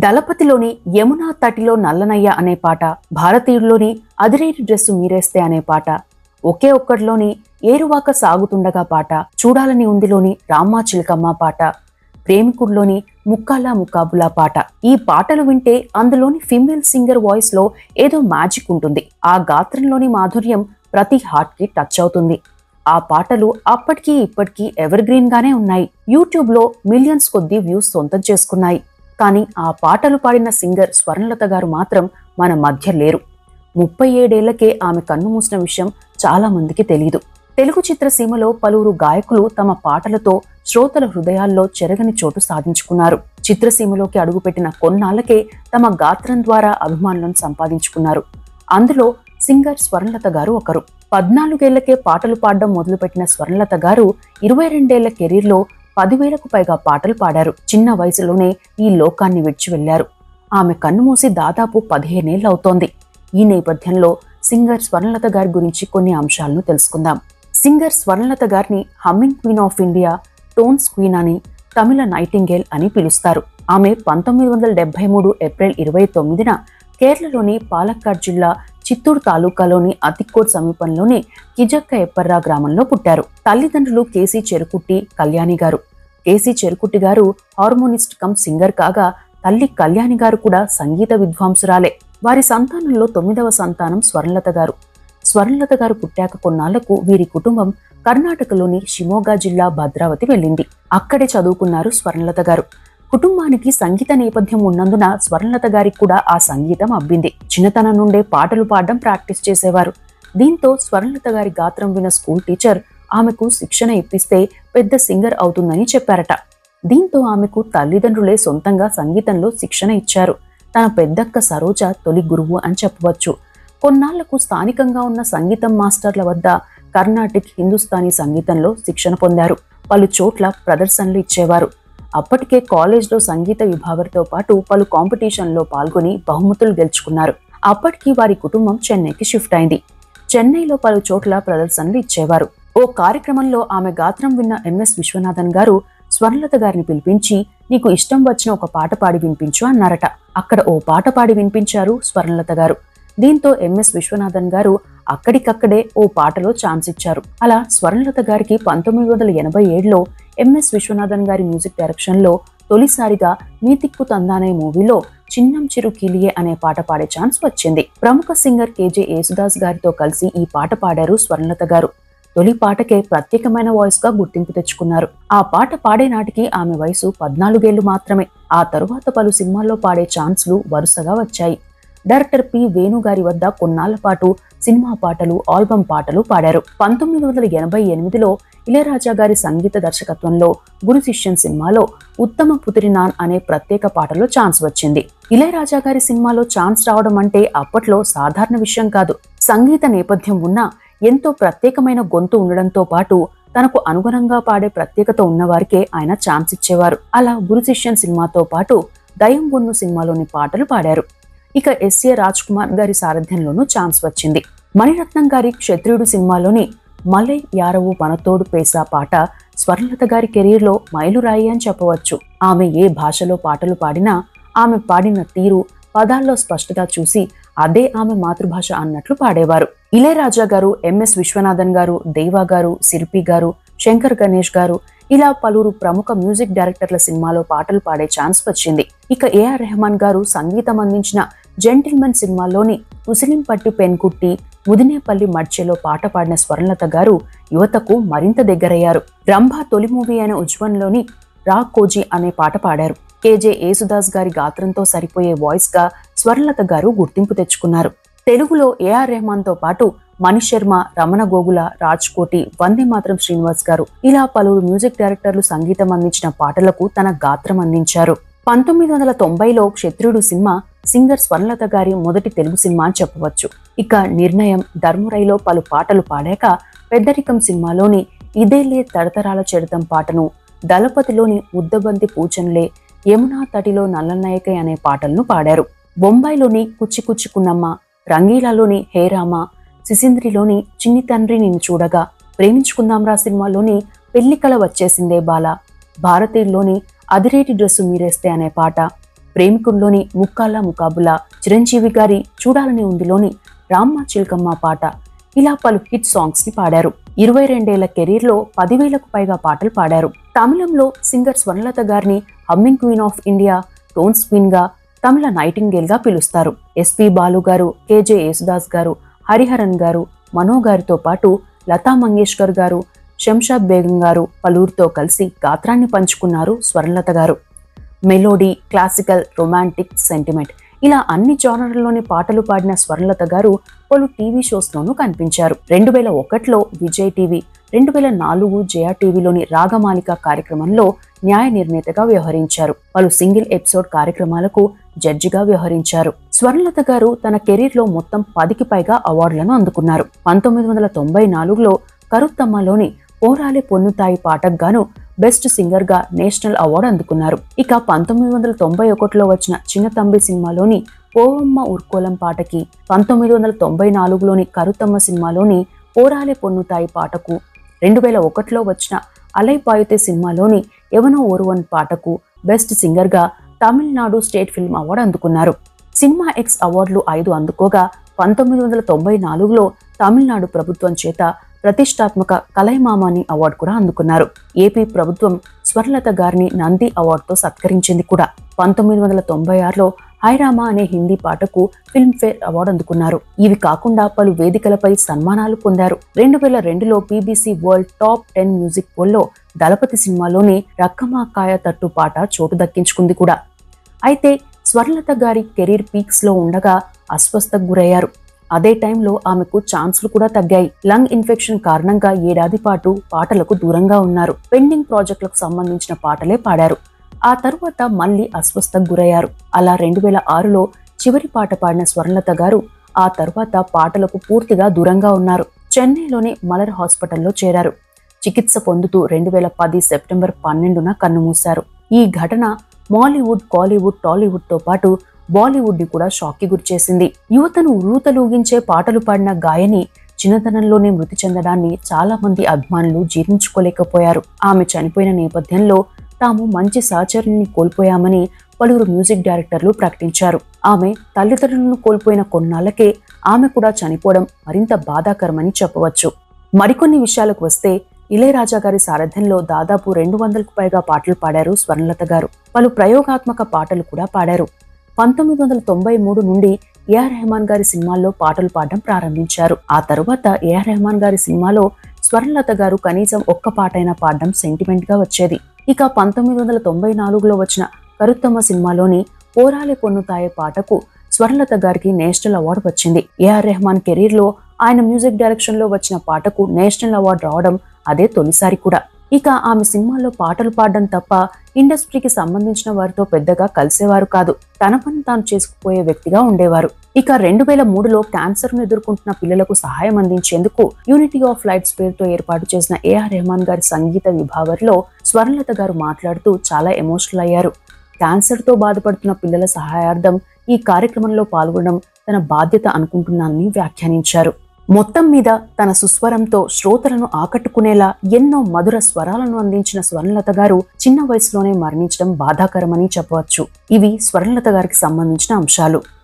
దళపతిలోని యమునా తటిలో నల్లనయ్య అనే పాట భారతీయుడిలోని అదిరేటి డ్రెస్సు మీరేస్తే అనే పాట ఒకే ఒక్కడిలోని ఏరువాక సాగుతుండగా పాట చూడాలని ఉందిలోని రామ్మా చిలకమ్మ పాట ప్రేమికుడిలోని ముక్కాలా ముకాబులా పాట ఈ పాటలు వింటే అందులోని ఫిమేల్ సింగర్ వాయిస్ లో ఏదో మ్యాజిక్ ఉంటుంది ఆ గాత్రంలోని మాధుర్యం ప్రతి హార్ట్ కి టచ్ అవుతుంది ఆ పాటలు అప్పటికీ ఇప్పటికీ ఎవర్ గ్రీన్ గానే ఉన్నాయి యూట్యూబ్ లో మిలియన్స్ కొద్ది వ్యూస్ సొంతం చేసుకున్నాయి కానీ ఆ పాటలు పాడిన సింగర్ స్వర్ణలత గారు మాత్రం మన మధ్య లేరు ముప్పై ఏడేళ్లకే ఆమె కన్ను మూసిన విషయం చాలా మందికి తెలియదు తెలుగు చిత్రసీమలో పలువురు గాయకులు తమ పాటలతో శ్రోతల హృదయాల్లో చెరగని చోటు సాధించుకున్నారు చిత్రసీమలోకి అడుగుపెట్టిన కొన్నాళ్లకే తమ గాత్రం ద్వారా అభిమానులను సంపాదించుకున్నారు అందులో సింగర్ స్వర్ణలత గారు ఒకరు పద్నాలుగేళ్లకే పాటలు పాడడం మొదలుపెట్టిన స్వర్ణలత గారు ఇరవై రెండేళ్ల కెరీర్లో పదివేలకు పైగా పాటలు పాడారు చిన్న వయసులోనే ఈ లోకాన్ని విడిచి వెళ్లారు ఆమె కన్నుమూసి దాదాపు పదిహేనేళ్ళు అవుతోంది ఈ నేపథ్యంలో సింగర్ స్వర్ణలత గారి గురించి కొన్ని అంశాలను తెలుసుకుందాం సింగర్ స్వర్ణలత గారిని humming queen of India tones queen అని తమిళ నైటింగేల్ అని పిలుస్తారు ఆమె పంతొమ్మిది వందల డెబ్బై మూడు ఏప్రిల్ ఇరవై తొమ్మిదిన కేరళలోని పాలక్కాడ్ జిల్లా చిత్తూరు తాలూకాలోని అతిక్కోడ్ సమీపంలోని కిజక్క ఎప్పర్రా గ్రామంలో పుట్టారు తల్లిదండ్రులు కేసీ చెరుకుట్టి కళ్యాణి గారు కేసీ చెరుకుట్టి గారు హార్మోనిస్ట్ కమ్ సింగర్ కాగా తల్లి కళ్యాణి గారు కూడా సంగీత విద్వాంసురాలే వారి సంతానంలో తొమ్మిదవ సంతానం స్వర్ణలత గారు స్వర్ణలత గారు పుట్టాక కొన్నాళ్లకు వీరి కుటుంబం కర్ణాటకలోని షిమోగా జిల్లా భద్రావతి వెళ్ళింది అక్కడే చదువుకున్నారు స్వర్ణలత గారు కుటుంబానికి సంగీత నేపథ్యం ఉన్నందున స్వర్ణలత గారికి కూడా ఆ సంగీతం అబ్బింది చిన్నతనం నుండే పాటలు పాడడం ప్రాక్టీస్ చేసేవారు దీంతో స్వర్ణలత గారి గాత్రం విన్న స్కూల్ టీచర్ ఆమెకు శిక్షణ ఇప్పిస్తే పెద్ద సింగర్ అవుతుందని చెప్పారట దీంతో ఆమెకు తల్లిదండ్రులే సొంతంగా సంగీతంలో శిక్షణ ఇచ్చారు తన పెద్దక్క సరోజ తొలి గురువు అని చెప్పవచ్చు కొన్నాళ్లకు స్థానికంగా ఉన్న సంగీతం మాస్టర్ల వద్ద కర్ణాటిక్ హిందుస్థానీ సంగీతంలో శిక్షణ పొందారు పలు చోట్ల ప్రదర్శనలు ఇచ్చేవారు అప్పటికే కాలేజ్లో సంగీత విభాగంతో పాటు పలు కాంపిటీషన్లో పాల్గొని బహుమతులు గెలుచుకున్నారు అప్పటికి వారి కుటుంబం చెన్నైకి షిఫ్ట్ అయింది చెన్నైలో పలు చోట్ల ప్రదర్శనలు ఇచ్చేవారు ఓ కార్యక్రమంలో ఆమె గాత్రం విన్న ఎంఎస్ విశ్వనాథన్ గారు స్వర్ణలత గారిని పిలిపించి నీకు ఇష్టం వచ్చిన ఒక పాట పాడి వినిపించు అన్నారట అక్కడ ఓ పాట పాడి వినిపించారు స్వర్ణలత గారు దీంతో ఎంఎస్ విశ్వనాథన్ గారు అక్కడికక్కడే ఓ పాటలో ఛాన్స్ ఇచ్చారు అలా స్వర్ణలత గారికి పంతొమ్మిది వందల ఎనభై ఏడులో ఎంఎస్ విశ్వనాథన్ గారి మ్యూజిక్ డైరెక్షన్ లో తొలిసారిగా మీతిక్కు తందానే మూవీలో చిన్నం చిరు కీలియే అనే పాట పాడే ఛాన్స్ వచ్చింది ప్రముఖ సింగర్ కేజే యేసుదాస్ గారితో కలిసి ఈ పాట పాడారు స్వర్ణలత గారు తొలి పాటకే ప్రత్యేకమైన వాయిస్ గా గుర్తింపు తెచ్చుకున్నారు ఆ పాట పాడే నాటికి ఆమె వయసు పద్నాలుగేళ్లు మాత్రమే ఆ తరువాత పలు సినిమాల్లో పాడే ఛాన్స్లు వరుసగా వచ్చాయి డైరెక్టర్ పి వేణు గారి వద్ద కొన్నాళ్ల పాటు సినిమా పాటలు ఆల్బమ్ పాటలు పాడారు పంతొమ్మిది వందల ఎనభై ఎనిమిదిలో ఇళయరాజా గారి సంగీత దర్శకత్వంలో గురు శిష్యన్ సినిమాలో ఉత్తమ పుత్రినాన్ అనే ప్రత్యేక పాటలో ఛాన్స్ వచ్చింది ఇళయరాజా గారి సినిమాలో ఛాన్స్ రావడం అంటే అప్పట్లో సాధారణ విషయం కాదు సంగీత నేపథ్యం ఉన్న ఎంతో ప్రత్యేకమైన గొంతు ఉండడంతో పాటు తనకు అనుగుణంగా పాడే ప్రత్యేకత ఉన్నవారికే ఆయన ఛాన్స్ ఇచ్చేవారు అలా గురు శిష్యన్ సినిమాతో పాటు దయం బొన్ను సినిమాలోని పాటలు పాడారు ఇక ఎస్ఏ రాజ్ కుమార్ గారి సారథ్యంలోనూ ఛాన్స్ వచ్చింది మణిరత్నం గారి క్షత్రియుడు సినిమాలోని మలై యారవు మనతోడు పేసా పాట స్వర్ణలత గారి కెరీర్లో మైలురాయి అని చెప్పవచ్చు ఆమె ఏ భాషలో పాటలు పాడినా ఆమె పాడిన తీరు పదాల్లో స్పష్టత చూసి అదే ఆమె మాతృభాష అన్నట్లు పాడేవారు ఇళయరాజా గారు ఎంఎస్ విశ్వనాథన్ గారు దేవా గారు శిల్పి గారు శంకర్ గణేష్ గారు ఇలా పలువురు ప్రముఖ మ్యూజిక్ డైరెక్టర్ల సినిమాలో పాటలు పాడే ఛాన్స్ వచ్చింది ఇక ఏఆర్ రెహమాన్ గారు సంగీతం అందించిన జెంటిల్మెన్ సినిమాలోని ముసిలింపట్టి పెన్కుట్టి ముదినేపల్లి మడ్చెలో పాట పాడిన స్వర్ణలత గారు యువతకు మరింత దగ్గరయ్యారు రంభ తొలి మూవీ అయిన ఉజ్వన్లోని రా కోజీ అనే పాట పాడారు కేజే యేసుదాస్ గారి గాత్రంతో సరిపోయే వాయిస్ గా స్వర్ణలత గారు గుర్తింపు తెచ్చుకున్నారు తెలుగులో ఏఆర్ రెహమాన్ తో పాటు మణి శర్మ రమణ గోగుల రాజ్ కోటి వందే మాత్రం శ్రీనివాస్ గారు ఇలా పలువురు మ్యూజిక్ డైరెక్టర్లు సంగీతం అందించిన పాటలకు తన గాత్రం అందించారు పంతొమ్మిది వందల తొంభైలో క్షత్రుడు సినిమా సింగర్ స్వర్ణలత గారి మొదటి తెలుగు సినిమా అని చెప్పవచ్చు ఇక నిర్ణయం ధర్మురైలో పలు పాటలు పాడాక పెద్దరికం సినిమాలోని ఇదేలే తరతరాల చెడతం పాటను దళపతిలోని ఉద్దబంతి పూచన్లే యమునా తటిలో నల్లనాయకై అనే పాటలను పాడారు బొంబాయిలోని కుచ్చి కుచ్చుకున్నమ్మ రంగీలాలోని హేరామ సిసింద్రిలోని చిన్ని తండ్రి నిన్ను చూడగా ప్రేమించుకుందాంరా సినిమాలోని పెళ్లి కళ వచ్చేసిందే బాల భారతీయుల్లోని అదిరేటి డ్రెస్సు మీరేస్తే అనే పాట ప్రేమికుల్లోని ముక్కాల ముకాబులా చిరంజీవి గారి చూడాలని ఉందిలోని రామ్మ చిల్కమ్మ పాట ఇలా పలు హిట్ సాంగ్స్ ని పాడారు ఇరవై రెండేళ్ల కెరీర్ లో పదివేలకు పైగా పాటలు పాడారు తమిళంలో సింగర్ స్వర్ణలత గారిని humming queen of India tones queen గా తమిళ నైటింగేల్ గా పిలుస్తారు ఎస్పి బాలు గారు కేజే యేసుదాస్ గారు హరిహరన్ గారు మనో గారితో పాటు లతా మంగేష్కర్ గారు శంషాద్ బేగం గారు పలువురితో కలిసి గాత్రాన్ని పంచుకున్నారు స్వర్ణలత గారు మెలోడీ క్లాసికల్ రొమాంటిక్ సెంటిమెంట్ ఇలా అన్ని జానర్లలోని పాటలు పాడిన స్వర్ణలత గారు పలు టీవీ షోస్లోనూ కనిపించారు రెండు వేల ఒకటిలో విజయ్ టీవీ రెండు వేల నాలుగు జయా టీవీలోని రాగమాలిక కార్యక్రమంలో న్యాయ నిర్ణేతగా వ్యవహరించారు పలు సింగిల్ ఎపిసోడ్ కార్యక్రమాలకు జడ్జిగా వ్యవహరించారు స్వర్ణలత గారు తన కెరీర్లో మొత్తం పదికి పైగా అవార్డులను అందుకున్నారు పంతొమ్మిది వందల తొంభై నాలుగులో కరుత్తమ్మలోని పోరాలే పొన్నుతాయి పాటకు గాను బెస్ట్ సింగర్ గా నేషనల్ అవార్డు అందుకున్నారు ఇక పంతొమ్మిది వందల తొంభై ఒకటిలో వచ్చిన చిన్న తంబి సినిమాలోని పోవమ్మ ఉర్కోలం పాటకి పంతొమ్మిది వందల తొంభై నాలుగులోని కరుతమ్మ సినిమాలోని పోరాలే పొన్నుతాయి పాటకు రెండు వేల ఒకటిలో వచ్చిన అలై పాయుతే సినిమాలోని ఎవనో ఓరువన్ పాటకు బెస్ట్ సింగర్ గా తమిళనాడు స్టేట్ ఫిల్మ్ అవార్డు అందుకున్నారు సినిమా ఎక్స్ అవార్డులు ఐదు అందుకోగా పంతొమ్మిది వందల తొంభై నాలుగులో తమిళనాడు ప్రభుత్వం చేత ప్రతిష్టాత్మక కలైమామాని అవార్డు కూడా అందుకున్నారు ఏపీ ప్రభుత్వం స్వర్ణలత గారిని నంది అవార్డుతో సత్కరించింది కూడా పంతొమ్మిది వందల తొంభై ఆరులో హైరామా అనే హిందీ పాటకు ఫిల్మ్ఫేర్ అవార్డు అందుకున్నారు ఇవి కాకుండా పలు వేదికలపై సన్మానాలు పొందారు రెండు వేల రెండులో BBC world top ten music పోల్లో దళపతి సినిమాలోని రక్కమాకాయ తట్టు పాట చోటు దక్కించుకుంది కూడా అయితే స్వర్ణలత గారి కెరీర్ పీక్స్ లో ఉండగా అస్వస్థకు గురయ్యారు అదే టైంలో ఆమెకు ఛాన్స్లు కూడా తగ్గాయి లంగ్ ఇన్ఫెక్షన్ కారణంగా ఏడాది పాటు పాటలకు దూరంగా ఉన్నారు పెండింగ్ ప్రాజెక్టులకు సంబంధించిన పాటలే పాడారు ఆ తరువాత మళ్ళీ అస్వస్థకు గురయ్యారు అలా రెండు వేల ఆరులో చివరి పాట పాడిన స్వర్ణలత గారు ఆ తరువాత పాటలకు పూర్తిగా దూరంగా ఉన్నారు చెన్నైలోని మలర్ హాస్పిటల్లో చేరారు చికిత్స పొందుతూ రెండు వేల పది సెప్టెంబర్ పన్నెండున కన్నుమూశారు ఈ ఘటన మాలీవుడ్ కాలీవుడ్ టాలీవుడ్ తో పాటు బాలీవుడ్ ని కూడా షాక్ కి గురిచేసింది యువతను ఉర్రూతలూగించే పాటలు పాడిన గాయని చిన్నతనంలోనే మృతి చెందడాన్ని చాలా మంది అభిమానులు జీర్ణించుకోలేకపోయారు ఆమె చనిపోయిన నేపథ్యంలో తాము మంచి సహచరుని కోల్పోయామని పలువురు మ్యూజిక్ డైరెక్టర్లు ప్రకటించారు ఆమె తల్లిదండ్రులను కోల్పోయిన కొన్నాళ్లకే ఆమె కూడా చనిపోవడం మరింత బాధాకరమని చెప్పవచ్చు మరికొన్ని విషయాలకు వస్తే ఇళయరాజా గారి సారథ్యంలో దాదాపు రెండు వందలకు పైగా పాటలు పాడారు స్వర్ణలత గారు పలు ప్రయోగాత్మక పాటలు కూడా పాడారు పంతొమ్మిది వందల తొంభై మూడు నుండి ఏఆర్ రెహమాన్ గారి సినిమాల్లో పాటలు పాడడం ప్రారంభించారు ఆ తరువాత ఏఆర్ రెహమాన్ గారి సినిమాలో స్వర్ణలత గారు కనీసం ఒక్క పాటైనా పాడడం సెంటిమెంట్ గా వచ్చేది ఇక పంతొమ్మిది వందల తొంభై నాలుగులో వచ్చిన కరుత్తమ్మ సినిమాలోని పోరాలే పొన్నుతాయే పాటకు స్వర్ణలత గారికి నేషనల్ అవార్డు వచ్చింది ఏఆర్ రెహమాన్ కెరీర్ లో ఆయన మ్యూజిక్ డైరెక్షన్ లో వచ్చిన పాటకు నేషనల్ అవార్డు రావడం అదే తొలిసారి కూడా ఇక ఆమె సినిమాల్లో పాటలు పాడడం తప్ప ఇండస్ట్రీకి సంబంధించిన వారితో పెద్దగా కలిసేవారు కాదు తన పని తాను చేసుకుపోయే వ్యక్తిగా ఉండేవారు ఇక రెండు వేల మూడులో క్యాన్సర్ ను ఎదుర్కొంటున్న పిల్లలకు సహాయం అందించేందుకు యూనిటీ ఆఫ్ లైట్స్ పేరుతో ఏర్పాటు చేసిన ఏఆర్ రెహమాన్ గారి సంగీత విభావరిలో స్వర్ణలత గారు మాట్లాడుతూ చాలా ఎమోషనల్ అయ్యారు క్యాన్సర్ తో బాధపడుతున్న పిల్లల సహాయార్థం ఈ కార్యక్రమంలో పాల్గొనడం తన బాధ్యత అనుకుంటున్నానని వ్యాఖ్యానించారు మొత్తం మీద తన సుస్వరంతో శ్రోతలను ఆకట్టుకునేలా ఎన్నో మధుర స్వరాలను అందించిన స్వర్ణలత గారు చిన్న వయసులోనే మరణించడం బాధాకరమని చెప్పవచ్చు ఇవి స్వర్ణలత గారికి సంబంధించిన అంశాలు